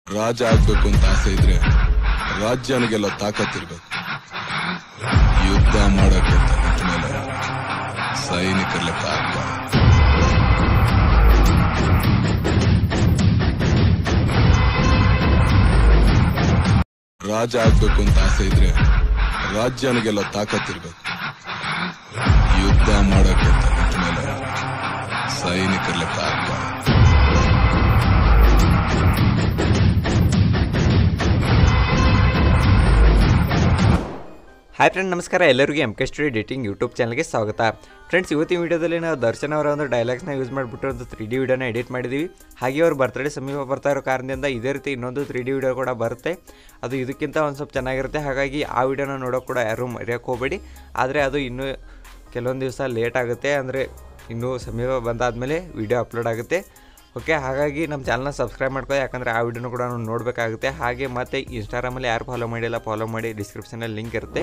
ರಾಜ ಆಗ್ಬೇಕು ಅಂತ ಆಸೆ ಇದ್ರೆ ರಾಜ್ಯನಿಗೆಲ್ಲ ತಾಕತ್ತಿರ್ಬೇಕು ಯುದ್ಧ ಮಾಡಕ್ಕೆ ಅಂತ ನಿಂತ ಮೇಲೆ ಸೈನಿಕರ ಲೆಕ್ಕ ಆಗ್ಬಾರ್ದು ರಾಜ ಆಗ್ಬೇಕು ಅಂತ ಆಸೆ ಇದ್ರೆ ರಾಜ್ಯನಿಗೆಲ್ಲ ತಾಕತ್ತಿರ್ಬೇಕು ಯುದ್ಧ ಮಾಡಕ್ಕೆ ಅಂತ ನಿಂತ ಮೇಲೆ ಸೈನಿಕರ ಲೆಕ್ಕ ಆಗ್ಬಾರ್ದು ಹಾಯ್ ಫ್ರೆಂಡ್ ನಮಸ್ಕಾರ ಎಲ್ಲರಿಗೂ M K studio editing YouTube ಚಾನಲ್ಗೆ ಸ್ವಾಗತ ಫ್ರೆಂಡ್ಸ್ ಇವತ್ತಿನ ವಿಡಿಯೋದಲ್ಲಿ ನಾವು ದರ್ಶನ್ ಅವರ ಒಂದು ಡೈಲಾಗ್ಸ್ನ ಯೂಸ್ ಮಾಡಿಬಿಟ್ಟು ಒಂದು ತ್ರೀ ಡಿ ವಿಡಿಯೋನ ಎಡಿಟ್ ಮಾಡಿದ್ದೀವಿ ಹಾಗೆ ಅವ್ರ ಬರ್ತ್ಡೇ ಸಮೀಪ ಬರ್ತಾ ಇರೋ ಕಾರಣದಿಂದ ಇದೇ ರೀತಿ ಇನ್ನೊಂದು ತ್ರೀ ಡಿ ವಿಡಿಯೋ ಕೂಡ ಬರುತ್ತೆ ಅದು ಇದಕ್ಕಿಂತ ಒಂದು ಸ್ವಲ್ಪ ಚೆನ್ನಾಗಿರುತ್ತೆ ಹಾಗಾಗಿ ಆ ವಿಡಿಯೋನ ನೋಡೋಕೆ ಕೂಡ ಯಾರೂ ಮರೆಯೋಕ್ಕೆ ಹೋಗಬೇಡಿ ಆದರೆ ಅದು ಇನ್ನೂ ಕೆಲವೊಂದು ದಿವಸ ಲೇಟ್ ಆಗುತ್ತೆ ಅಂದರೆ ಇನ್ನೂ ಸಮೀಪ ಬಂದಾದಮೇಲೆ ವಿಡಿಯೋ ಅಪ್ಲೋಡ್ ಆಗುತ್ತೆ ಓಕೆ ಹಾಗಾಗಿ ನಮ್ಮ ಚಾನಲ್ನ ಸಬ್ಸ್ಕ್ರೈಬ್ ಮಾಡ್ಕೊಳ್ಳಿ ಯಾಕಂದರೆ ಆ ವಿಡಿಯೋನು ಕೂಡ ನಾವು ನೋಡಬೇಕಾಗುತ್ತೆ ಹಾಗೆ ಮತ್ತು ಇನ್ಸ್ಟಾಗ್ರಾಮಲ್ಲಿ ಯಾರು ಫಾಲೋ ಮಾಡಿಲ್ಲ ಫಾಲೋ ಮಾಡಿ ಡಿಸ್ಕ್ರಿಪ್ಷನಲ್ಲಿ ಲಿಂಕ್ ಇರುತ್ತೆ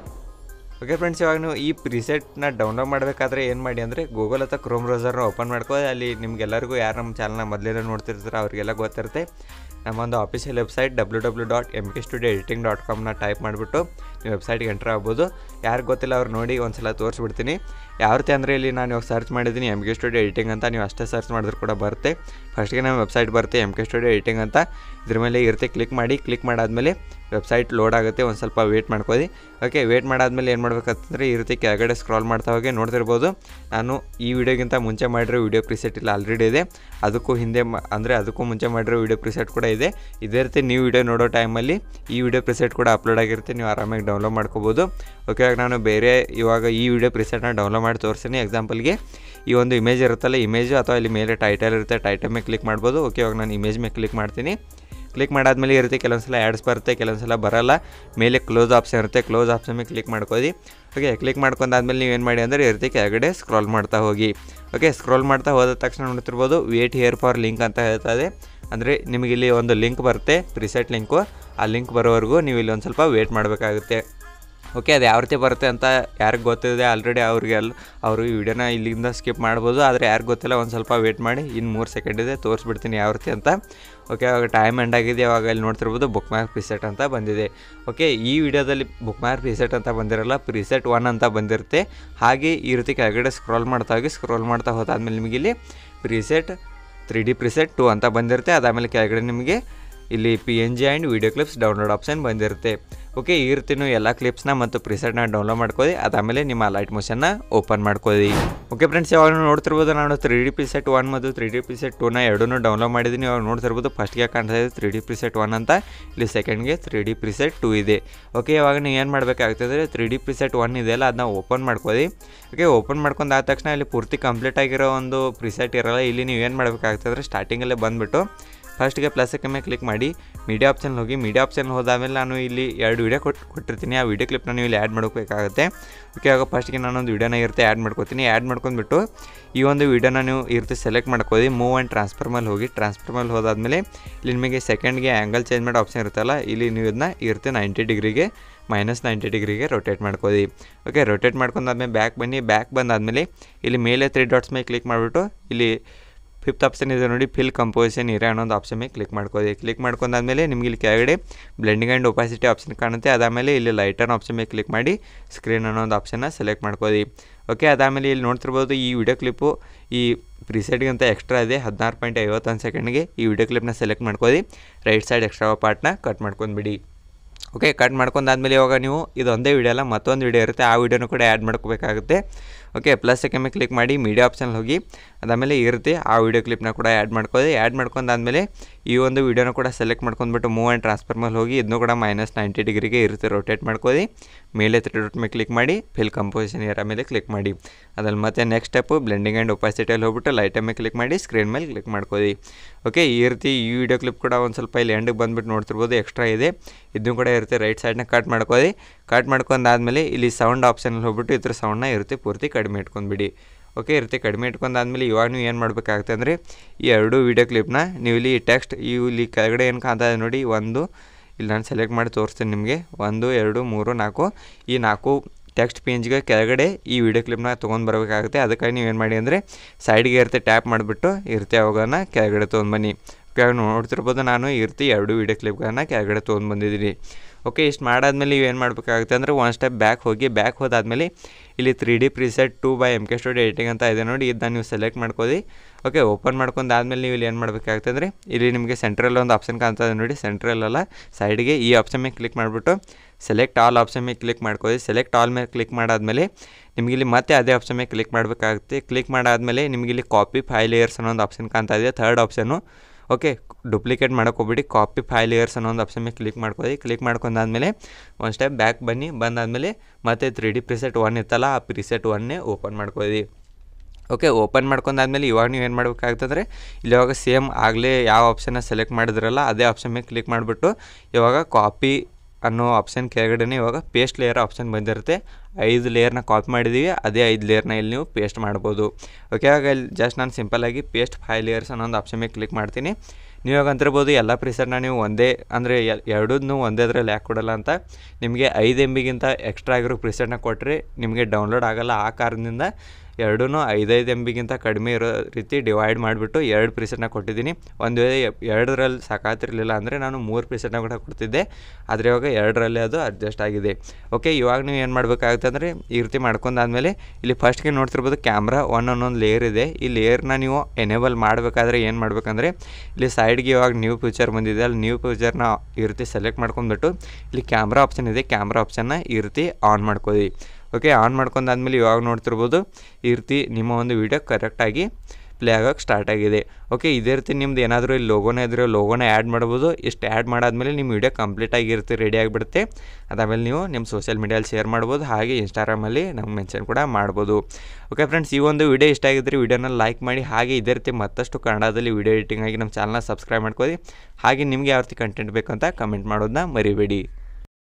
ಓಕೆ ಫ್ರೆಂಡ್ಸ್ ಇವಾಗ ನೀವು ಈ ಪ್ರಿಸೆಟ್ನ ಡೌನ್ಲೋಡ್ ಮಾಡಬೇಕಾದ್ರೆ ಏನು ಮಾಡಿ ಅಂದರೆ ಗೂಗಲ್ ಅಥವಾ ಕ್ರೋಮ್ ಬ್ರೌಸರ್ನ ಓಪನ್ ಮಾಡ್ಕೊಳ್ಳಿ ಅಲ್ಲಿ ನಿಮಗೆಲ್ಲರಿಗೂ ಯಾರು ನಮ್ಮ ಚಾನಲ್ನ ಮೊದಲೇನೋ ನೋಡ್ತಿರ್ತಾರೆ ಅವರಿಗೆಲ್ಲ ಗೊತ್ತಿರುತ್ತೆ ನಮ್ಮೊಂದು official website W W dot M K studio editing dot ಕಾಮ್ನ ಟೈಪ್ ಮಾಡಿಬಿಟ್ಟು ನೀವು ವೆಬ್ಸೈಟ್ಗೆ ಎಂಟರ್ ಆಗ್ಬೋದು ಯಾರಿಗೆ ಗೊತ್ತಿಲ್ಲ ಅವ್ರು ನೋಡಿ ಒಂದು ಸಲ ತೋರಿಸ್ಬಿಡ್ತೀನಿ ಯಾವ ರೀತಿ ಅಂದರೆ ಇಲ್ಲಿ ನಾನು ಇವಾಗ ಸರ್ಚ್ ಮಾಡಿದ್ದೀನಿ ಎಮ್ ಕೆ ಸ್ಟುಡಿಯೋ ಎಡಿಟಿಂಗ್ ಅಂತ ನೀವು ಅಷ್ಟೇ ಸರ್ಚ್ ಮಾಡಿದ್ರು ಕೂಡ ಬರುತ್ತೆ ಫಸ್ಟ್ಗೆ ನಮ್ಮ ವೆಬ್ಸೈಟ್ ಬರುತ್ತೆ ಎಮ್ ಕೆ ಸ್ಟುಡಿಯೋ ಎಡಿಟಿಂಗ್ ಅಂತ ಇದ್ರ ಮೇಲೆ ಇರುತ್ತೆ ಕ್ಲಿಕ್ ಮಾಡಿ ಕ್ಲಿಕ್ ಮಾಡಾದಮೇಲೆ ವೆಬ್ಸೈಟ್ ಲೋಡ್ ಆಗುತ್ತೆ ಒಂದು ಸ್ವಲ್ಪ ವೇಟ್ ಮಾಡ್ಕೊಳ್ಳಿ ಓಕೆ ವೇಟ್ ಮಾಡಾದ್ಮೇಲೆ ಏನು ಮಾಡ್ಬೇಕಂತಂದರೆ ಈ ರೀತಿ ಕೆಳಗಡೆ ಸ್ಕ್ರಾಲ್ ಮಾಡ್ತಾ ಹೋಗಿ ನೋಡ್ತಿರ್ಬೋದು ನಾನು ಈ ವಿಡಿಯೋಗಿಂತ ಮುಂಚೆ ಮಾಡಿರೋ ವಿಡಿಯೋ ಪ್ರಿಸೆಟ್ ಇಲ್ಲ ಆಲ್ರೆಡಿ ಇದೆ ಅದಕ್ಕೂ ಹಿಂದೆ ಮ ಅಂದರೆ ಅದಕ್ಕೂ ಮುಂಚೆ ಮಾಡಿರೋ ವಿಡಿಯೋ ಪ್ರಿಸೆಟ್ ಕೂಡ ಇದೆ ಇದೇ ರೀತಿ ನೀವು ವಿಡಿಯೋ ನೋಡೋ ಟೈಮಲ್ಲಿ ಈ ವಿಡಿಯೋ ಪ್ರಿಸೆಟ್ ಕೂಡ ಅಪ್ಲೋಡ್ ಆಗಿರುತ್ತೆ ನೀವು ಆರಾಮಾಗಿ ಡೌನ್ಲೋಡ್ ಮಾಡ್ಕೋಬೋದು ಓಕೆ ಇವಾಗ ನಾನು ಬೇರೆ ಇವಾಗ ಈ ವಿಡಿಯೋ ಪ್ರಿಸೆಟ್ನ ಡೌನ್ಲೋಡ್ ಮಾಡಿ ತೋರಿಸ್ತೀನಿ ಎಕ್ಸಾಂಪಲ್ಗೆ ಈ ಒಂದು ಇಮೇಜ್ ಇರುತ್ತಲ್ಲ ಇಮೇಜು ಅಥವಾ ಇಲ್ಲಿ ಮೇಲೆ ಟೈಟಲ್ ಇರುತ್ತೆ ಟೈಟಲ್ ಮೇಲೆ ಕ್ಲಿಕ್ ಮಾಡ್ಬೋದು ಓಕೆ ಇವಾಗ ನಾನು ಇಮೇಜ್ ಮೇಲೆ ಕ್ಲಿಕ್ ಮಾಡ್ತೀನಿ ಕ್ಲಿಕ್ ಮಾಡಾದ್ಮೇಲೆ ಇರುತ್ತೆ ಕೆಲವೊಂದು ಸಲ ಆ್ಯಡ್ಸ್ ಬರುತ್ತೆ ಕೆಲವೊಂದು ಸಲ ಬರಲ್ಲ ಮೇಲೆ ಕ್ಲೋಸ್ ಆಪ್ಷನ್ ಇರುತ್ತೆ ಕ್ಲೋಸ್ ಆಪ್ಷನ್ ಮೇಲೆ ಕ್ಲಿಕ್ ಮಾಡ್ಕೋದಿ ಓಕೆ ಕ್ಲಿಕ್ ಮಾಡ್ಕೊಂಡಾದ್ಮೇಲೆ ನೀವು ಏನು ಮಾಡಿ ಅಂದರೆ ಈ ರೀತಿ ಕೆಳಗಡೆ ಸ್ಕ್ರಾಲ್ ಮಾಡ್ತಾ ಹೋಗಿ ಓಕೆ ಸ್ಕ್ರಾಲ್ ಮಾಡ್ತಾ ಹೋದ ತಕ್ಷಣ ನೋಡ್ತಿರ್ಬೋದು ವೇಟ್ ಹಿಯರ್ ಫಾರ್ ಲಿಂಕ್ ಅಂತ ಹೇಳ್ತದೆ ಅಂದರೆ ನಿಮಗೆ ಇಲ್ಲಿ ಒಂದು ಲಿಂಕ್ ಬರುತ್ತೆ ಪ್ರಿಸೆಟ್ ಲಿಂಕು ಆ ಲಿಂಕ್ ಬರೋವರೆಗೂ ನೀವು ಇಲ್ಲಿ ಒಂದು ಸ್ವಲ್ಪ ವೇಟ್ ಮಾಡಬೇಕಾಗುತ್ತೆ ಓಕೆ ಅದು ಯಾವ ರೀತಿ ಬರುತ್ತೆ ಅಂತ ಯಾರಿಗೆ ಗೊತ್ತಿದೆ ಆಲ್ರೆಡಿ ಅವ್ರಿಗೆ ಅಲ್ಲಿ ಅವರು ಈ ವಿಡಿಯೋನ ಇಲ್ಲಿಂದ ಸ್ಕಿಪ್ ಮಾಡ್ಬೋದು ಆದರೆ ಯಾರಿಗೆ ಗೊತ್ತಿಲ್ಲ ಒಂದು ಸ್ವಲ್ಪ ವೇಟ್ ಮಾಡಿ ಇನ್ನು ಮೂರು ಸೆಕೆಂಡ್ ಇದೆ ತೋರಿಸ್ಬಿಡ್ತೀನಿ ಯಾವ ರೀತಿ ಅಂತ ಓಕೆ ಅವಾಗ ಟೈಮ್ ಎಂಡ್ ಆಗಿದೆ ಅವಾಗ ಇಲ್ಲಿ ನೋಡ್ತಿರ್ಬೋದು ಬುಕ್ ಮಾರ್ಕ್ ಪ್ರಿಸೆಟ್ ಅಂತ ಬಂದಿದೆ ಓಕೆ ಈ ವಿಡಿಯೋದಲ್ಲಿ ಬುಕ್ ಮಾರ್ಕ್ ಪ್ರಿಸೆಟ್ ಅಂತ ಬಂದಿರಲ್ಲ ಪ್ರಿಸೆಟ್ ಒನ್ ಅಂತ ಬಂದಿರುತ್ತೆ ಹಾಗೆ ಈ ರೀತಿ ಕೆಳಗಡೆ ಸ್ಕ್ರಾಲ್ ಮಾಡ್ತಾ ಹೋಗಿ ಸ್ಕ್ರಾಲ್ ಮಾಡ್ತಾ ಹೋದಾದ್ಮೇಲೆ ನಿಮಗೆ ಇಲ್ಲಿ preset three D preset two ಅಂತ ಬಂದಿರುತ್ತೆ ಅದಾದಮೇಲೆ ಕೆಳಗಡೆ ನಿಮಗೆ ಇಲ್ಲಿ P N G and video clips download option ಬಂದಿರುತ್ತೆ ಓಕೆ ಈ ರೀತಿನೂ ಎಲ್ಲ ಕ್ಲಿಪ್ಸ್ನ ಮತ್ತು ಪ್ರಿಸೆಟ್ನ ಡೌನ್ಲೋಡ್ ಮಾಡ್ಕೊಳ್ಳಿ ಅದಾದಮೇಲೆ ನಿಮ್ಮ ಲೈಟ್ ಮೋಷನ್ನ ಓಪನ್ ಮಾಡ್ಕೊಳ್ಳಿ ಓಕೆ ಫ್ರೆಂಡ್ಸ್ ಯಾವಾಗ ನೋಡ್ತಿರ್ಬೋದು ನಾನು ತ್ರೀ ಡಿ ಪ್ರಿಸೆಟ್ ಒನ್ ಮತ್ತು ತ್ರೀ ಡಿ ಪ್ರಿಸೆಟ್ ಟೂನ ಎರಡೂ ಡೌನ್ಲೋಡ್ ಮಾಡಿದ್ದೀನಿ ಇವಾಗ ನೋಡ್ತಿರ್ಬೋದು ಫಸ್ಟ್ಗೆ ಕಾಣ್ತಾ ಇದೆ ತ್ರೀ ಡಿ ಪ್ರಿಸೆಟ್ ಒನ್ ಅಂತ ಇಲ್ಲಿ ಸೆಕೆಂಡ್ಗೆ ತ್ರೀ ಡಿ ಪ್ರಿಸೆಟ್ ಟೂ ಇದೆ ಓಕೆ ಇವಾಗ ನೀವು ಏನು ಮಾಡಬೇಕಾಗ್ತದೆ ತ್ರೀ ಡಿ ಪ್ರಿಸೆಟ್ ಒನ್ ಇದೆಯಲ್ಲ ಅದನ್ನ ಓಪನ್ ಮಾಡ್ಕೊಳ್ಳಿ ಓಕೆ ಓಪನ್ ಮಾಡ್ಕೊಂಡು ಆದ ತಕ್ಷಣ ಇಲ್ಲಿ ಪೂರ್ತಿ ಕಂಪ್ಲೀಟ್ ಆಗಿರೋ ಒಂದು ಪ್ರಿಸೆಟ್ ಇರಲ್ಲ ಇಲ್ಲಿ ನೀವು ಏನು ಮಾಡಬೇಕಾಗ್ತದೆ ಸ್ಟಾರ್ಟಿಂಗಲ್ಲೇ ಬಂದುಬಿಟ್ಟು ಫಸ್ಟ್ಗೆ ಪ್ಲಸ್ಗೆ ಮೇಲೆ ಕ್ಲಿಕ್ ಮಾಡಿ ಮೀಡಿಯಾ ಆಪ್ಷನ್ ಹೋಗಿ ಮೀಡಿಯಾ ಆಪ್ಷನ್ ಹೋದಾದ್ಮೇಲೆ ನಾನು ಇಲ್ಲಿ ಎರಡು ವೀಡಿಯೋ ಕೊಟ್ಟು ಕೊಟ್ಟಿರ್ತೀನಿ ಆ ವೀಡಿಯೋ ಕ್ಲಿಪ್ನ ನೀವು ಇಲ್ಲಿ ಆ್ಯಡ್ ಮಾಡ್ಕೋಬೇಕಾಗುತ್ತೆ ಓಕೆ ಆಗ ಫಸ್ಟ್ಗೆ ನಾನೊಂದು ವೀಡಿಯೋನ ಇರುತ್ತೆ ಆ್ಯಡ್ ಮಾಡ್ಕೋತೀನಿ ಆ್ಯಡ್ ಮಾಡ್ಕೊಂಡ್ಬಿಟ್ಟು ಈ ಒಂದು ವೀಡಿಯೋನ ನೀವು ಇರುತ್ತೆ ಸೆಲೆಕ್ಟ್ ಮಾಡ್ಕೋದಿ ಮೂವ್ ಆ್ಯಂಡ್ ಟ್ರಾನ್ಸ್ಫರ್ ಮೇಲೆ ಹೋಗಿ ಟ್ರಾನ್ಸ್ಫರ್ ಮೇಲೆ ಹೋದಾದ್ಮೇಲೆ ಇಲ್ಲಿ ನಿಮಗೆ ಸೆಕೆಂಡ್ಗೆ ಆ್ಯಂಗಲ್ ಚೇಂಜ್ ಮಾಡೋ ಆಪ್ಷನ್ ಇರುತ್ತಲ್ಲ ಇಲ್ಲಿ ನೀವು ಇದನ್ನ ಇರುತ್ತೆ ನೈಂಟಿ ಡಿಗ್ರಿಗೆ ಮೈನಸ್ ನೈಂಟಿ ಡಿಗ್ರಿಗೆ ರೊಟೇಟ್ ಮಾಡ್ಕೋದಿ ಓಕೆ ರೊಟೇಟ್ ಮಾಡ್ಕೊಂಡಾದ್ಮೇಲೆ ಬ್ಯಾಕ್ ಬನ್ನಿ ಬ್ಯಾಕ್ ಬಂದಾದಮೇಲೆ ಇಲ್ಲಿ ಮೇಲೆ ತ್ರೀ ಡಾಟ್ಸ್ ಮೇಲೆ ಕ್ಲಿಕ್ ಮಾಡಿಬಿಟ್ಟು ಇಲ್ಲಿ ಫಿಫ್ತ್ ಆಪ್ಷನ್ ಇದೆ ನೋಡಿ ಫಿಲ್ ಕಂಪೋಸಿಷನ್ ಇರೋ ಅನ್ನೋದು ಆಪ್ಷನ್ ಮೇಲೆ ಕ್ಲಿಕ್ ಮಾಡ್ಕೋದಿ ಕ್ಲಿಕ್ ಮಾಡ್ಕೊಂಡಾದ್ಮೇಲೆ ನಿಮ್ಗೆ ಇಲ್ಲಿ ಕೆಳಗಡೆ ಬ್ಲೆಂಡಿಂಗ್ ಆ್ಯಂಡ್ ಒಪಾಸಿಟಿ ಆಪ್ಷನ್ ಕಾಣುತ್ತೆ ಅದಾದಮೇಲೆ ಇಲ್ಲಿ ಲೈಟನ್ ಆಪ್ಷನ್ ಮೇಲೆ ಕ್ಲಿಕ್ ಮಾಡಿ ಸ್ಕ್ರೀನ್ ಅನ್ನೋದು ಆಪ್ಷನ್ನ ಸೆಲೆಕ್ಟ್ ಮಾಡ್ಕೋದಿ ಓಕೆ ಅದಾದಮೇಲೆ ಇಲ್ಲಿ ನೋಡ್ತಿರ್ಬೋದು ಈ ವಿಡಿಯೋ ಕ್ಲಿಪ್ಪು ಈ ಪ್ರಿಸೆಟ್ಗಿಂತ ಎಕ್ಸ್ಟ್ರಾ ಇದೆ ಹದಿನಾರು ಪಾಯಿಂಟ್ ಐವತ್ತೊಂದು ಸೆಕೆಂಡ್ಗೆ ಈ ವಿಡಿಯೋ ಕ್ಲಿಪ್ನ ಸೆಲೆಕ್ಟ್ ಮಾಡ್ಕೋದಿ ರೈಟ್ ಸೈಡ್ ಎಕ್ಸ್ಟ್ರಾ ಪಾರ್ಟ್ನ ಕಟ್ ಮಾಡ್ಕೊಂಡ್ಬಿಡಿ ಓಕೆ ಕಟ್ ಮಾಡ್ಕೊಂಡಾದ್ಮೇಲೆ ಇವಾಗ ನೀವು ಇದೊಂದೇ ವಿಡಿಯೋ ಅಲ್ಲ ಮತ್ತೊಂದು ವಿಡಿಯೋ ಇರುತ್ತೆ ಆ ವಿಡಿಯೋನು ಕೂಡ ಆ್ಯಡ್ ಮಾಡ್ಕೋಬೇಕಾಗುತ್ತೆ ಓಕೆ ಪ್ಲಸ್ ಸೆಕೆಂಡ್ ಕ್ಲಿಕ್ ಮಾಡಿ ಮೀಡಿಯಾ ಆಪ್ಷನ್ ಹೋಗಿ ಅದಾದಮೇಲೆ ಇರುತ್ತೆ ಆ ವಿಡಿಯೋ ಕ್ಲಿಪ್ನ ಕೂಡ ಆ್ಯಡ್ ಮಾಡ್ಕೊಳ್ಳಿ ಆ್ಯಡ್ ಮಾಡ್ಕೊಂಡಾದ್ಮೇಲೆ ಈ ಒಂದು ವಿಡಿಯೋನ ಕೂಡ ಸೆಲೆಕ್ಟ್ ಮಾಡ್ಕೊಂಡ್ಬಿಟ್ಟು ಮೂವ್ ಆ್ಯಂಡ್ ಟ್ರಾನ್ಸ್ಫರ್ ಮೇಲೆ ಹೋಗಿ ಇದನ್ನು ಕೂಡ ಮೈನಸ್ ನೈಂಟಿ ಡಿಗ್ರಿಗೆ ಇರುತ್ತೆ ರೊಟೇಟ್ ಮಾಡ್ಕೊಳ್ಳಿ ಮೇಲೆ ತ್ರೀ ಡಾಟ್ ಮೇಲೆ ಕ್ಲಿಕ್ ಮಾಡಿ ಫಿಲ್ ಕಂಪೋಸಿಷನ್ ಏರ ಮೇಲೆ ಕ್ಲಿಕ್ ಮಾಡಿ ಅದ್ರಲ್ಲಿ ಮತ್ತೆ ನೆಕ್ಸ್ಟ್ ಸ್ಟೆಪ್ಪು ಬ್ಲೆಂಡಿಂಗ್ ಆ್ಯಂಡ್ ಒಪಾಸಿಟಿಯಲ್ಲಿ ಹೋಗ್ಬಿಟ್ಟು ಲೈಟ್ ಮೇಲೆ ಕ್ಲಿಕ್ ಮಾಡಿ ಸ್ಕ್ರೀನ್ ಮೇಲೆ ಕ್ಲಿಕ್ ಮಾಡ್ಕೊಳ್ಳಿ ಓಕೆ ಈ ರೀತಿ ಈ ವಿಡಿಯೋ ಕ್ಲಿಪ್ ಕೂಡ ಒಂದು ಸ್ವಲ್ಪ ಇಲ್ಲಿ ಎಂಡಿಗೆ ಬಂದುಬಿಟ್ಟು ನೋಡ್ತಿರ್ಬೋದು ಎಕ್ಸ್ಟ್ರಾ ಇದೆ ಇದನ್ನು ಕೂಡ ಇರುತ್ತೆ ರೈಟ್ ಸೈಡ್ನ ಕಟ್ ಮಾಡ್ಕೊಳ್ಳಿ ಕಟ್ ಮಾಡ್ಕೊಂಡಾದ್ಮೇಲೆ ಇಲ್ಲಿ ಸೌಂಡ್ ಆಪ್ಷನಲ್ಲಿ ಹೋಗ್ಬಿಟ್ಟು ಇದ್ರ ಸೌಂಡ್ನ ಇರುತ್ತೆ ಪೂರ್ತಿ ಕಡಿಮೆ ಇಟ್ಕೊಂಡ್ಬಿಡಿ ಓಕೆ ಇರುತ್ತೆ ಕಡಿಮೆ ಇಟ್ಕೊಂಡಾದ್ಮೇಲೆ ಇವಾಗ ನೀವು ಏನು ಮಾಡಬೇಕಾಗುತ್ತೆ ಅಂದರೆ ಈ ಎರಡು ವೀಡಿಯೋ ಕ್ಲಿಪ್ನ ನೀವು ಇಲ್ಲಿ ಟೆಕ್ಸ್ಟ್ ಈ ಇಲ್ಲಿ ಕೆಳಗಡೆ ಏನು ಕಾಣ್ತಾ ಇದೆ ನೋಡಿ ಒಂದು ಇಲ್ಲಿ ನಾನು ಸೆಲೆಕ್ಟ್ ಮಾಡಿ ತೋರಿಸ್ತೀನಿ ನಿಮಗೆ ಒಂದು ಎರಡು ಮೂರು ನಾಲ್ಕು ಈ ನಾಲ್ಕು ಟೆಕ್ಸ್ಟ್ ಪೇಜ್ಗೆ ಕೆಳಗಡೆ ಈ ವಿಡಿಯೋ ಕ್ಲಿಪ್ನ ತೊಗೊಂಡು ಬರಬೇಕಾಗುತ್ತೆ ಅದಕ್ಕಾಗಿ ನೀವು ಏನು ಮಾಡಿ ಅಂದರೆ ಸೈಡ್ಗೆ ಇರುತ್ತೆ ಟ್ಯಾಪ್ ಮಾಡಿಬಿಟ್ಟು ಇರುತ್ತೆ ಅವಾಗನ ಕೆಳಗಡೆ ತೊಗೊಂಡ್ಬನ್ನಿ ಕೆಳಗೆ ನೋಡ್ತಿರ್ಬೋದು ನಾನು ಈ ರೀತಿ ಎರಡು ವೀಡಿಯೋ ಕ್ಲಿಪ್ಗಳನ್ನ ಕೆಳಗಡೆ ತೊಗೊಂಡು ಬಂದಿದ್ದೀನಿ ಓಕೆ ಇಷ್ಟು ಮಾಡಾದ್ಮೇಲೆ ನೀವು ಏನು ಮಾಡಬೇಕಾಗುತ್ತೆ ಅಂದರೆ ಒನ್ ಸ್ಟೆಪ್ ಬ್ಯಾಕ್ ಹೋಗಿ ಬ್ಯಾಕ್ ಹೋದಾದ್ಮೇಲೆ ಇಲ್ಲಿ three D preset two by M K studio editing ಅಂತ ಇದೆ ನೋಡಿ ಇದನ್ನ ನೀವು ಸೆಲೆಕ್ಟ್ ಮಾಡ್ಕೋದಿ ಓಕೆ ಓಪನ್ ಮಾಡ್ಕೊಂಡಾದ್ಮೇಲೆ ನೀವು ಇಲ್ಲಿ ಏನು ಮಾಡಬೇಕಾಗುತ್ತೆ ಅಂದರೆ ಇಲ್ಲಿ ನಿಮಗೆ ಸೆಂಟ್ರಲ್ ಒಂದು ಆಪ್ಷನ್ ಕಾಣ್ತದೆ ನೋಡಿ ಸೆಂಟ್ರಲ್ ಅಲ್ಲ ಸೈಡ್ಗೆ ಈ ಆಪ್ಷನ್ ಮೇಲೆ ಕ್ಲಿಕ್ ಮಾಡಿಬಿಟ್ಟು ಸೆಲೆಕ್ಟ್ ಆಲ್ ಆಪ್ಷನ್ ಮೇಲೆ ಕ್ಲಿಕ್ ಮಾಡ್ಕೋದಿ ಸೆಲೆಕ್ಟ್ ಆಲ್ ಮೇಲೆ ಕ್ಲಿಕ್ ಮಾಡಾದ್ಮೇಲೆ ನಿಮಗೆ ಇಲ್ಲಿ ಮತ್ತೆ ಅದೇ ಆಪ್ಷನ್ ಮೇಲೆ ಕ್ಲಿಕ್ ಮಾಡಬೇಕಾಗುತ್ತೆ ಕ್ಲಿಕ್ ಮಾಡಾದ್ಮೇಲೆ ನಿಮಗೆ ಇಲ್ಲಿ ಕಾಪಿ ಫೈಲ್ ಲೇಯರ್ಸ್ ಅನ್ನೋ ಒಂದು ಆಪ್ಷನ್ ಕಾಣ್ತಾ ಇದೆ ಥರ್ಡ್ ಆಪ್ಷನು ಓಕೆ ಡುಪ್ಲಿಕೇಟ್ ಮಾಡೋಕ್ಕೋಗ್ಬಿಡಿ ಕಾಪಿ ಫೈಲ್ ಲೇಯರ್ಸ್ ಅನ್ನೋ ಒಂದು ಆಪ್ಷನ್ ಮೇಲೆ ಕ್ಲಿಕ್ ಮಾಡ್ಕೊಳ್ಳಿ ಕ್ಲಿಕ್ ಮಾಡ್ಕೊಂಡಾದ್ಮೇಲೆ ಒಂದು ಸ್ಟೆಪ್ ಬ್ಯಾಕ್ ಬನ್ನಿ ಬಂದಾದಮೇಲೆ ಮತ್ತೆ ತ್ರೀ ಡಿ ಪ್ರಿಸೆಟ್ ಒನ್ ಇತ್ತಲ್ಲ ಆ ಪ್ರಿಸೆಟ್ ಒನ್ನೇ ಓಪನ್ ಮಾಡ್ಕೊಳ್ಳಿ ಓಕೆ ಓಪನ್ ಮಾಡ್ಕೊಂಡಾದ್ಮೇಲೆ ಇವಾಗ ನೀವು ಏನು ಮಾಡಬೇಕಾಗ್ತಂದ್ರೆ ಇಲ್ಲಿ ಇವಾಗ ಸೇಮ್ ಆಗಲೇ ಯಾವ ಆಪ್ಷನ್ನ ಸೆಲೆಕ್ಟ್ ಮಾಡಿದ್ರಲ್ಲ ಅದೇ ಆಪ್ಷನ್ ಮೇಲೆ ಕ್ಲಿಕ್ ಮಾಡಿಬಿಟ್ಟು ಇವಾಗ ಕಾಪಿ ಅನ್ನೋ ಆಪ್ಷನ್ ಕೆಳಗಡೆನೇ ಇವಾಗ ಪೇಸ್ಟ್ ಲೇಯರ್ ಆಪ್ಷನ್ ಬಂದಿರುತ್ತೆ ಐದು ಲೇಯರ್ನ ಕಾಪಿ ಮಾಡಿದ್ದೀವಿ ಅದೇ ಐದು ಲೇಯರ್ನ ಇಲ್ಲಿ ನೀವು ಪೇಸ್ಟ್ ಮಾಡ್ಬೋದು ಓಕೆ ಇವಾಗ ಇಲ್ಲಿ ಜಸ್ಟ್ ನಾನು ಸಿಂಪಲ್ಲಾಗಿ ಪೇಸ್ಟ್ ಫೈವ್ ಲೇಯರ್ಸ್ ಅನ್ನೋ ಒಂದು ಆಪ್ಷನ್ ಮೇಲೆ ಕ್ಲಿಕ್ ಮಾಡ್ತೀನಿ ನೀವು ಇವಾಗ ಅಂತಿರ್ಬೋದು ಎಲ್ಲ ಪ್ರಿಸೆಟ್ನ ನೀವು ಒಂದೇ ಅಂದರೆ ಎರಡೂ ಒಂದೇ ಅದರಲ್ಲಿ ಯಾಕೆ ಕೊಡಲ್ಲ ಅಂತ ನಿಮಗೆ ಐದು ಎಮ್ ಬಿಗಿಂತ ಎಕ್ಸ್ಟ್ರಾ ಆಗಿರೋ ಪ್ರಿಸೆಟ್ನ ಕೊಟ್ಟರೆ ನಿಮಗೆ ಡೌನ್ಲೋಡ್ ಆಗಲ್ಲ ಆ ಕಾರಣದಿಂದ ಎರಡೂ ಐದೈದು ಎಮ್ ಬಿಗಿಂತ ಕಡಿಮೆ ಇರೋ ರೀತಿ ಡಿವೈಡ್ ಮಾಡಿಬಿಟ್ಟು ಎರಡು ಪ್ರಿಸೆಟ್ನ ಕೊಟ್ಟಿದ್ದೀನಿ ಒಂದು ವೇಳೆ ಎರಡರಲ್ಲಿ ಸಾಕಾತಿರಲಿಲ್ಲ ಅಂದರೆ ನಾನು ಮೂರು ಪ್ರಿಸೆಟ್ನ ಕೂಡ ಕೊಡ್ತಿದ್ದೆ ಆದರೆ ಇವಾಗ ಎರಡರಲ್ಲಿ ಅದು ಅಡ್ಜಸ್ಟ್ ಆಗಿದೆ ಓಕೆ ಇವಾಗ ನೀವು ಏನು ಮಾಡಬೇಕಾಗುತ್ತೆ ಅಂದರೆ ಈ ರೀತಿ ಮಾಡ್ಕೊಂಡಾದ್ಮೇಲೆ ಇಲ್ಲಿ ಫಸ್ಟ್ಗೆ ನೋಡ್ತಿರ್ಬೋದು ಕ್ಯಾಮ್ರಾ ಒನ್ ಅನ್ನೊಂದು ಲೇಯರ್ ಇದೆ ಈ ಲೇಯರ್ನ ನೀವು ಎನೇಬಲ್ ಮಾಡಬೇಕಾದ್ರೆ ಏನು ಮಾಡಬೇಕಂದ್ರೆ ಇಲ್ಲಿ ಸೈಡ್ಗೆ ಇವಾಗ ನ್ಯೂ ಫ್ಯೂಚರ್ ಬಂದಿದೆ ಅಲ್ಲಿ ನ್ಯೂ ಫ್ಯೂಚರ್ನ ಈ ರೀತಿ ಸೆಲೆಕ್ಟ್ ಮಾಡ್ಕೊಂಡ್ಬಿಟ್ಟು ಇಲ್ಲಿ ಕ್ಯಾಮ್ರಾ ಆಪ್ಷನ್ ಇದೆ ಕ್ಯಾಮ್ರಾ ಆಪ್ಷನ್ನ ಈ ರೀತಿ ಆನ್ ಮಾಡ್ಕೊಳ್ಳಿ ಓಕೆ ಆನ್ ಮಾಡ್ಕೊಂಡಾದ್ಮೇಲೆ ಇವಾಗ ನೋಡ್ತಿರ್ಬೋದು ಈ ರೀತಿ ನಿಮ್ಮ ಒಂದು ವೀಡಿಯೋ ಕರೆಕ್ಟಾಗಿ ಪ್ಲೇ ಆಗೋಕ್ಕೆ ಸ್ಟಾರ್ಟ್ ಆಗಿದೆ ಓಕೆ ಇದೇ ರೀತಿ ನಿಮ್ದು ಏನಾದರೂ ಇಲ್ಲಿ ಲೋಗೋನ ಇದ್ರೆ ಲೋಗೋನ ಆ್ಯಡ್ ಮಾಡ್ಬೋದು ಇಷ್ಟು ಆ್ಯಡ್ ಮಾಡಾದ್ಮೇಲೆ ನಿಮ್ಮ ವೀಡಿಯೋ ಕಂಪ್ಲೀಟ್ ಆಗಿರುತ್ತೆ ರೆಡಿ ಆಗಿಬಿಡುತ್ತೆ ಅದಾದಮೇಲೆ ನೀವು ನಿಮ್ಮ ಸೋಷಿಯಲ್ ಮೀಡಿಯಲ್ಲಿ ಶೇರ್ ಮಾಡ್ಬೋದು ಹಾಗೆ ಇನ್ಸ್ಟಾಗ್ರಾಮಲ್ಲಿ ನಮ್ಗೆ ಮೆನ್ಷನ್ ಕೂಡ ಮಾಡ್ಬೋದು ಓಕೆ ಫ್ರೆಂಡ್ಸ್ ಈ ಒಂದು ವಿಡಿಯೋ ಇಷ್ಟ ಆಗಿದ್ರೆ ವಿಡಿಯೋನ ಲೈಕ್ ಮಾಡಿ ಹಾಗೆ ಇದೇ ರೀತಿ ಮತ್ತಷ್ಟು ಕನ್ನಡದಲ್ಲಿ ವಿಡಿಯೋ ಎಡಿಟಿಂಗ್ ಆಗಿ ನಮ್ಮ ಚಾನಲ್ನ ಸಬ್ಸ್ಕ್ರೈಬ್ ಮಾಡ್ಕೊಳ್ಳಿ ಹಾಗೆ ನಿಮಗೆ ಯಾವ ರೀತಿ ಕಂಟೆಂಟ್ ಬೇಕಂತ ಕಮೆಂಟ್ ಮಾಡೋದನ್ನ ಮರಿಬೇಡಿ